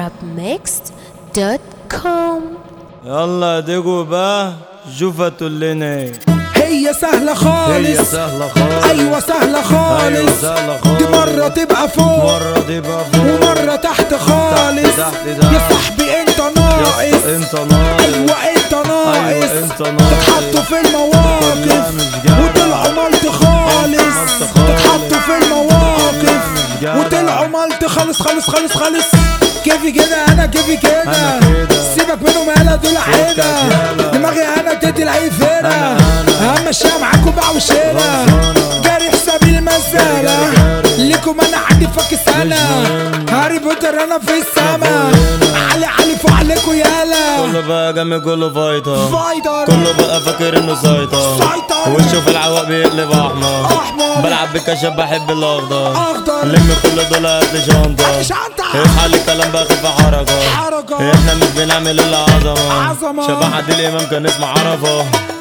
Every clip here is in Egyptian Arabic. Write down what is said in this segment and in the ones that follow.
arabmixed.com يلا ديجو بقى شوفها لنا هي سهلة خالص هي سهلة خالص أيوة سهلة خالص أيوة سهلة خالص دي مرة تبقى فوق مرة تبقى فوق ومرة تحت خالص تحت تحت. يا صاحبي انت ناقص انت ناقص ايوه انت ناقص أيوة أنت ناقص. تتحطوا في كلها المواقف مش جاية. وطلعوا ملط خالص ملط خالص. تتحطوا في المواقف مش جاية. وطلعوا ملط خالص خالص خالص خالص كيفي كده انا كيفي كده أنا كده. سيبك منهم يالا دول عيبة يالا. دماغي انا تدي لأي فرقة أنا- أنا. همشيها معاكم بقى وشيلة غلطانة. جاري حسابي المسألة جاري. ليكم انا عندي فك سنة مهم. هاري بوتر انا في السما فوقنا. علي علي فوق عليكم يالا كله بقى جنبي كله فايتر فايتر كله بقى فاكر انه سيطر سيطر. وشه في العواق بيقلب احمر أحمر. بلعب بالكشف بحب الاخضر أخضر. لم كل دول هات لي شنطه شنطة. اصحى لي كلام باخد في حركه حركة. احنا مش بنعمل الا عظمه عظمة. شبه عادل امام كان اسمه عرفه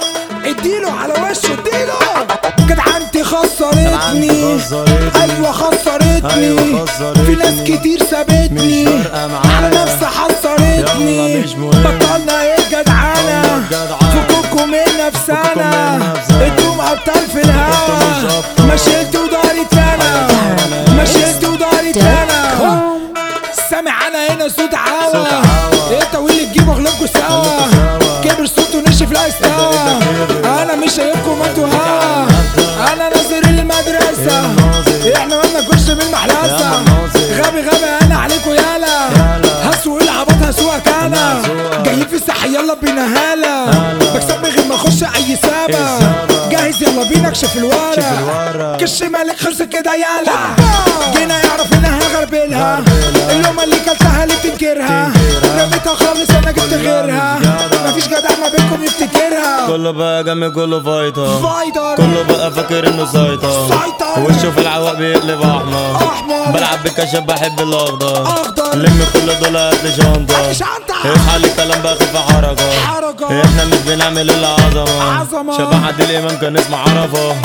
اديله على وشه اديله جدعنتي خسرتني جدعنتي خسرتني. ايوه خسرتني أيوة خسرتني. في ناس كتير سابتني مش فارقة معايا. على نفسي حصرتني يلا مش مهم. بطلنا ايه جدعانة يلا جدعانة. فكوكوا من نفسنا من نفسنا. انتم ابطال في انتم الهوا مش أبطال. ما شلت ودارت انا ما شلت ودارت انا سامع انا هنا صوت عوا صوت عوا. ايه طويل تجيبوا اغلبكوا سوا اغلبكوا سوا. كبر صوته نشف لا يستوى إيه ده كبر. انا مش شايفكم انتوا هوا النهاردة. انا ناظر المدرسة الناظر. احنا ما بناكلش من المحلسة يلا ناظر. غبي غبي انا عليكم يالا يالا. هسوق العبط هسوقك انا أنا هسوقك. جايين في الساحة يلا بينا هلا هلا. بكسب من غير ما اخش اي سابة السابة. جاهز يلا بينا اكشف الورق اكشف الورق. كش مالك خلص كده يالا جينا يعرف انها غربلها غربلها. اللومة اللي كلتها اللي تنكرها تنكرها. رميتها خالص انا جبت كلها غيرها مش جدع. مفيش جدع ما بينكم يفتكرها كله بقى جنبي كله فايتر فايتر كله بقى فاكر انه سيطر سيطر. وشه في العواق بيقلب احمر أحمر. بلعب بالكشف بحب الاخضر أخضر. لم كل دول هات لي شنطه شنطة. اصحى لي كلام باخد في حركه حركة. احنا مش بنعمل الا عظمه عظمة. شبه عادل امام كان اسمه عرفه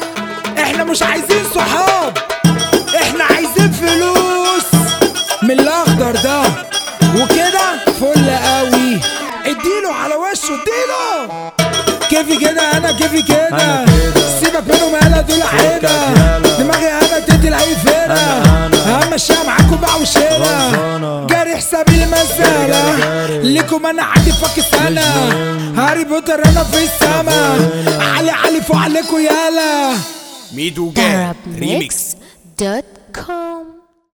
احنا مش عايزين صحاب احنا عايزين فلوس من الاخضر ده وكده فل قوي اديله على وشه اديله كيفي كده انا كيفي كده أنا كده. سيبك منهم يالا دول عيبة يالا. دماغي انا تدي لاي فرقة أنا- أنا. همشيها معاكم بقى وشيلة غلطانة. جاري حسابي المسألة جاري. ليكم انا عندي فك سنة مهم. هاري بوتر انا في السما فوقنا. علي علي فوق عليكم يالا ميدو جاد ريميكس arabmixed.com